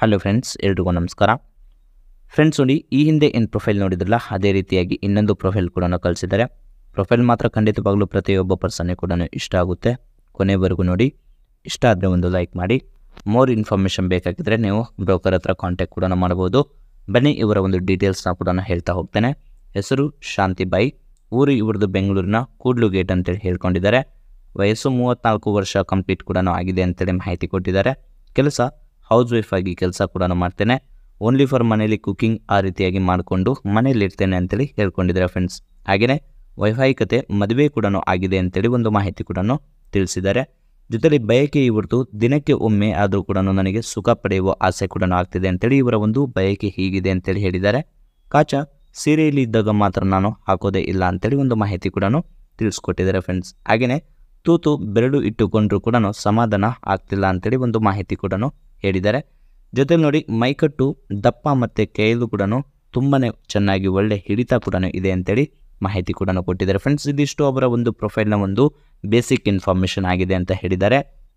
hello friends ಎಲ್ರಿಗೂ ನಮಸ್ಕಾರ friends ನೋಡಿ ಈ ಹಿಂದೆ ಏನು ಪ್ರೊಫೈಲ್ ನೋಡಿದ್ರಲ್ಲ ಅದೇ ರೀತಿಯಾಗಿ ಇನ್ನೊಂದು ಪ್ರೊಫೈಲ್ ಕೂಡ ಕಳಿಸಿದ್ದಾರೆ ಪ್ರೊಫೈಲ್ ಮಾತ್ರ ಖಂಡಿತವಾಗ್ಲೂ ಪ್ರತಿಯೊಬ್ಬ ಪರ್ಸನ್ಗೆ ಕೂಡ ಇಷ್ಟ ಆಗುತ್ತೆ ಕೊನೆವರೆಗೂ ನೋಡಿ ಇಷ್ಟ ಆದರೆ ಒಂದು ಲೈಕ್ ಮಾಡಿ ಮೋರ್ ಇನ್ಫಾರ್ಮೇಷನ್ ಬೇಕಾಗಿದ್ದರೆ ನೀವು ಬ್ರೋಕರ್ ಹತ್ರ ಕಾಂಟ್ಯಾಕ್ಟ್ ಕೂಡ ಮಾಡ್ಬೋದು ಬನ್ನಿ ಇವರ ಒಂದು ಡೀಟೇಲ್ಸ್ನ ಕೂಡ ಹೇಳ್ತಾ ಹೋಗ್ತೇನೆ ಹೆಸರು ಶಾಂತಿಬಾಯಿ ಊರು ಇವ್ರದ್ದು ಬೆಂಗಳೂರಿನ ಕೂಡ್ಲು ಗೇಟ್ ಅಂತೇಳಿ ಹೇಳ್ಕೊಂಡಿದ್ದಾರೆ ವಯಸ್ಸು ಮೂವತ್ತ್ನಾಲ್ಕು ವರ್ಷ ಕಂಪ್ಲೀಟ್ ಕೂಡ ಆಗಿದೆ ಅಂತೇಳಿ ಮಾಹಿತಿ ಕೊಟ್ಟಿದ್ದಾರೆ ಕೆಲಸ ಹೌಸ್ ವೈಫ್ ಆಗಿ ಕೆಲಸ ಕೂಡ ಮಾಡ್ತೇನೆ ಓನ್ಲಿ ಫಾರ್ ಮನೇಲಿ ಕುಕಿಂಗ್ ಆ ರೀತಿಯಾಗಿ ಮಾಡಿಕೊಂಡು ಮನೇಲಿ ಇರ್ತೇನೆ ಅಂತೇಳಿ ಹೇಳ್ಕೊಂಡಿದ್ದಾರೆ ಫ್ರೆಂಡ್ಸ್ ಹಾಗೆಯೇ ವೈವಾಹಿಕತೆ ಮದುವೆ ಕೂಡ ಆಗಿದೆ ಅಂತೇಳಿ ಒಂದು ಮಾಹಿತಿ ಕೂಡ ತಿಳಿಸಿದ್ದಾರೆ ಜೊತೆಲಿ ಬಯಕೆ ಇವ್ರದ್ದು ದಿನಕ್ಕೆ ಒಮ್ಮೆ ಆದರೂ ಕೂಡ ನನಗೆ ಸುಖ ಪಡೆಯುವ ಆಸೆ ಕೂಡ ಆಗ್ತಿದೆ ಅಂತೇಳಿ ಇವರ ಒಂದು ಬಯಕೆ ಹೀಗಿದೆ ಅಂತೇಳಿ ಹೇಳಿದ್ದಾರೆ ಕಾಚ ಸೀರೆಯಲ್ಲಿ ಇದ್ದಾಗ ಮಾತ್ರ ನಾನು ಹಾಕೋದೇ ಇಲ್ಲ ಅಂತೇಳಿ ಒಂದು ಮಾಹಿತಿ ಕೂಡ ತಿಳಿಸ್ಕೊಟ್ಟಿದ್ದಾರೆ ಫ್ರೆಂಡ್ಸ್ ಹಾಗೆಯೇ ತೂತು ಬೆರಳು ಇಟ್ಟುಕೊಂಡ್ರೂ ಕೂಡ ಸಮಾಧಾನ ಆಗ್ತಿಲ್ಲ ಅಂತೇಳಿ ಒಂದು ಮಾಹಿತಿ ಕೂಡ ಹೇಳಿದ್ದಾರೆ ಜೊತೆಲಿ ನೋಡಿ ಮೈಕಟ್ಟು ದಪ್ಪ ಮತ್ತು ಕೈಯಲ್ಲೂ ಕೂಡ ತುಂಬಾ ಚೆನ್ನಾಗಿ ಒಳ್ಳೆ ಹಿಡಿತ ಕೂಡ ಇದೆ ಅಂತೇಳಿ ಮಾಹಿತಿ ಕೂಡ ಕೊಟ್ಟಿದ್ದಾರೆ ಫ್ರೆಂಡ್ಸ್ ಇದಿಷ್ಟು ಅವರ ಒಂದು ಪ್ರೊಫೈಲ್ನ ಒಂದು ಬೇಸಿಕ್ ಇನ್ಫಾರ್ಮೇಷನ್ ಆಗಿದೆ ಅಂತ ಹೇಳಿದ್ದಾರೆ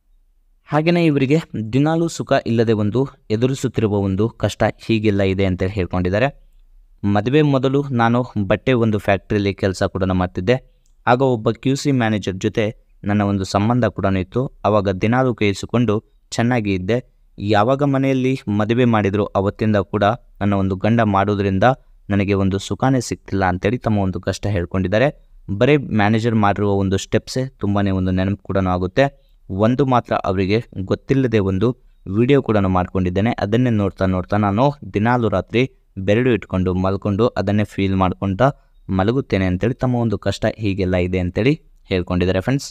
ಹಾಗೆಯೇ ಇವರಿಗೆ ದಿನಾಲೂ ಸುಖ ಇಲ್ಲದೆ ಒಂದು ಎದುರಿಸುತ್ತಿರುವ ಒಂದು ಕಷ್ಟ ಹೀಗೆಲ್ಲ ಇದೆ ಅಂತ ಹೇಳ್ಕೊಂಡಿದ್ದಾರೆ ಮದುವೆ ಮೊದಲು ನಾನು ಬಟ್ಟೆ ಒಂದು ಫ್ಯಾಕ್ಟ್ರಿಯಲ್ಲಿ ಕೆಲಸ ಕೂಡ ಮಾಡ್ತಿದ್ದೆ ಆಗ ಒಬ್ಬ ಕ್ಯೂ ಸಿ ಮ್ಯಾನೇಜರ್ ಜೊತೆ ನನ್ನ ಒಂದು ಸಂಬಂಧ ಕೂಡ ಇತ್ತು ಆವಾಗ ದಿನಾಲೂ ಕೈಯಿಸಿಕೊಂಡು ಚೆನ್ನಾಗಿ ಇದ್ದೆ ಯಾವಾಗ ಮನೆಯಲ್ಲಿ ಮದುವೆ ಮಾಡಿದ್ರು ಅವತ್ತಿಂದ ಕೂಡ ನನ್ನ ಒಂದು ಗಂಡ ಮಾಡೋದ್ರಿಂದ ನನಗೆ ಒಂದು ಸುಖಾನೇ ಸಿಗ್ತಿಲ್ಲ ಅಂತೇಳಿ ತಮ್ಮ ಒಂದು ಕಷ್ಟ ಹೇಳ್ಕೊಂಡಿದ್ದಾರೆ ಬರೀ ಮ್ಯಾನೇಜರ್ ಮಾಡಿರುವ ಒಂದು ಸ್ಟೆಪ್ಸೇ ತುಂಬಾ ಒಂದು ನೆನಪು ಕೂಡ ಆಗುತ್ತೆ ಒಂದು ಮಾತ್ರ ಅವರಿಗೆ ಗೊತ್ತಿಲ್ಲದೆ ಒಂದು ವಿಡಿಯೋ ಕೂಡ ಮಾಡ್ಕೊಂಡಿದ್ದೇನೆ ಅದನ್ನೇ ನೋಡ್ತಾ ನೋಡ್ತಾ ನಾನು ದಿನಾಲು ರಾತ್ರಿ ಬೆರಳು ಇಟ್ಕೊಂಡು ಮಲ್ಕೊಂಡು ಅದನ್ನೇ ಫೀಲ್ ಮಾಡ್ಕೊಳ್ತಾ ಮಲಗುತ್ತೇನೆ ಅಂತೇಳಿ ತಮ್ಮ ಒಂದು ಕಷ್ಟ ಹೀಗೆಲ್ಲ ಇದೆ ಅಂತೇಳಿ ಹೇಳ್ಕೊಂಡಿದ್ದಾರೆ ಫ್ರೆಂಡ್ಸ್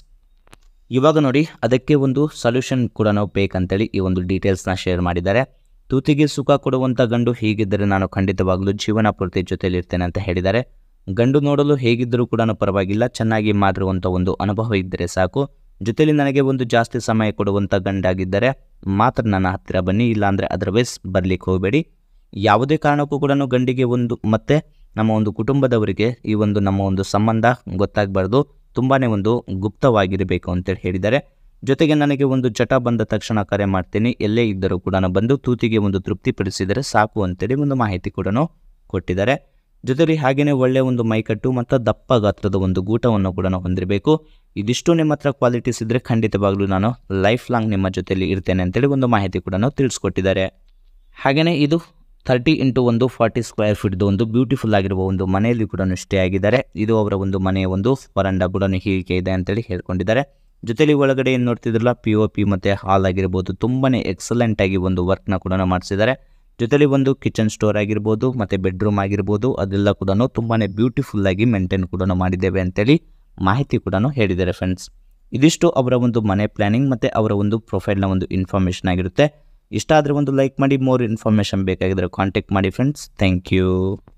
ಇವಾಗ ನೋಡಿ ಅದಕ್ಕೆ ಒಂದು ಸೊಲ್ಯೂಷನ್ ಕೂಡ ನಾವು ಬೇಕಂತೇಳಿ ಈ ಒಂದು ಡೀಟೇಲ್ಸ್ನ ಶೇರ್ ಮಾಡಿದ್ದಾರೆ ತೂತಿಗೆ ಸುಖ ಕೊಡುವಂಥ ಗಂಡು ಹೀಗಿದ್ದರೆ ನಾನು ಖಂಡಿತವಾಗ್ಲೂ ಜೀವನ ಪೂರ್ತಿ ಜೊತೆಲಿ ಇರ್ತೇನೆ ಅಂತ ಹೇಳಿದ್ದಾರೆ ಗಂಡು ನೋಡಲು ಹೇಗಿದ್ದರೂ ಕೂಡ ಪರವಾಗಿಲ್ಲ ಚೆನ್ನಾಗಿ ಮಾಡಿರುವಂಥ ಒಂದು ಅನುಭವ ಇದ್ದರೆ ಸಾಕು ಜೊತೆಲಿ ನನಗೆ ಒಂದು ಜಾಸ್ತಿ ಸಮಯ ಕೊಡುವಂಥ ಗಂಡಾಗಿದ್ದರೆ ಮಾತ್ರ ನನ್ನ ಹತ್ತಿರ ಬನ್ನಿ ಇಲ್ಲಾಂದರೆ ಅದರ್ವೈಸ್ ಬರ್ಲಿಕ್ಕೆ ಹೋಗಬೇಡಿ ಯಾವುದೇ ಕಾರಣಕ್ಕೂ ಕೂಡ ಗಂಡಿಗೆ ಒಂದು ಮತ್ತೆ ನಮ್ಮ ಒಂದು ಕುಟುಂಬದವರಿಗೆ ಈ ಒಂದು ನಮ್ಮ ಒಂದು ಸಂಬಂಧ ಗೊತ್ತಾಗಬಾರ್ದು ತುಂಬಾ ಒಂದು ಗುಪ್ತವಾಗಿರಬೇಕು ಅಂತೇಳಿ ಹೇಳಿದ್ದಾರೆ ಜೊತೆಗೆ ನನಗೆ ಒಂದು ಚಟ ಬಂದ ತಕ್ಷಣ ಕರೆ ಮಾಡ್ತೀನಿ ಎಲ್ಲೇ ಇದ್ದರೂ ಕೂಡ ಬಂದು ತೂತಿಗೆ ಒಂದು ತೃಪ್ತಿಪಡಿಸಿದರೆ ಸಾಕು ಅಂತೇಳಿ ಒಂದು ಮಾಹಿತಿ ಕೂಡ ಕೊಟ್ಟಿದ್ದಾರೆ ಜೊತೆಲಿ ಹಾಗೆಯೇ ಒಳ್ಳೆಯ ಒಂದು ಮೈಕಟ್ಟು ಮತ್ತು ದಪ್ಪ ಗಾತ್ರದ ಒಂದು ಗೂಟವನ್ನು ಕೂಡ ಹೊಂದಿರಬೇಕು ಇದಿಷ್ಟು ನಿಮ್ಮ ಹತ್ರ ಕ್ವಾಲಿಟೀಸ್ ಇದ್ದರೆ ಖಂಡಿತವಾಗ್ಲೂ ನಾನು ಲೈಫ್ ಲಾಂಗ್ ನಿಮ್ಮ ಜೊತೆಲಿ ಇರ್ತೇನೆ ಅಂತೇಳಿ ಒಂದು ಮಾಹಿತಿ ಕೂಡ ತಿಳಿಸ್ಕೊಟ್ಟಿದ್ದಾರೆ ಹಾಗೆಯೇ ಇದು ಥರ್ಟಿ ಇಂಟು ಒಂದು ಫಾರ್ಟಿ ಸ್ಕ್ವೇರ್ ಫೀಟ್ದು ಒಂದು ಬ್ಯೂಟಿಫುಲ್ ಆಗಿರುವ ಒಂದು ಮನೆಯಲ್ಲಿ ಕೂಡ ಸ್ಟೇ ಆಗಿದ್ದಾರೆ ಇದು ಅವರ ಒಂದು ಮನೆಯ ಒಂದು ವರಂಡ ಕೂಡ ಹೀಗೆ ಇದೆ ಅಂತೇಳಿ ಹೇಳ್ಕೊಂಡಿದ್ದಾರೆ ಜೊತೆಲಿ ಒಳಗಡೆ ಏನು ನೋಡ್ತಿದ್ರಲ್ಲ ಪಿ ಒ ಪಿ ಮತ್ತು ಹಾಲ್ ಆಗಿರ್ಬೋದು ತುಂಬಾ ಎಕ್ಸಲೆಂಟ್ ಆಗಿ ಒಂದು ವರ್ಕ್ನ ಕೂಡ ಮಾಡಿಸಿದ್ದಾರೆ ಜೊತೆಲಿ ಒಂದು ಕಿಚನ್ ಸ್ಟೋರ್ ಆಗಿರ್ಬೋದು ಮತ್ತು ಬೆಡ್ರೂಮ್ ಆಗಿರ್ಬೋದು ಅದೆಲ್ಲ ಕೂಡ ತುಂಬಾ ಬ್ಯೂಟಿಫುಲ್ ಆಗಿ ಮೇಂಟೈನ್ ಕೂಡ ಮಾಡಿದ್ದೇವೆ ಅಂತೇಳಿ ಮಾಹಿತಿ ಕೂಡ ಹೇಳಿದ್ದಾರೆ ಫ್ರೆಂಡ್ಸ್ ಇದಿಷ್ಟು ಅವರ ಒಂದು ಮನೆ ಪ್ಲ್ಯಾನಿಂಗ್ ಮತ್ತು ಅವರ ಒಂದು ಪ್ರೊಫೈಲ್ನ ಒಂದು ಇನ್ಫಾರ್ಮೇಷನ್ ಆಗಿರುತ್ತೆ ಇಷ್ಟ ಆದರೆ ಒಂದು ಲೈಕ್ ಮಾಡಿ ಮೋರ್ ಇನ್ಫಾರ್ಮೇಷನ್ ಬೇಕಾಗಿದ್ದರೆ ಕಾಂಟ್ಯಾಕ್ಟ್ ಮಾಡಿ ಫ್ರೆಂಡ್ಸ್ ಥ್ಯಾಂಕ್ ಯು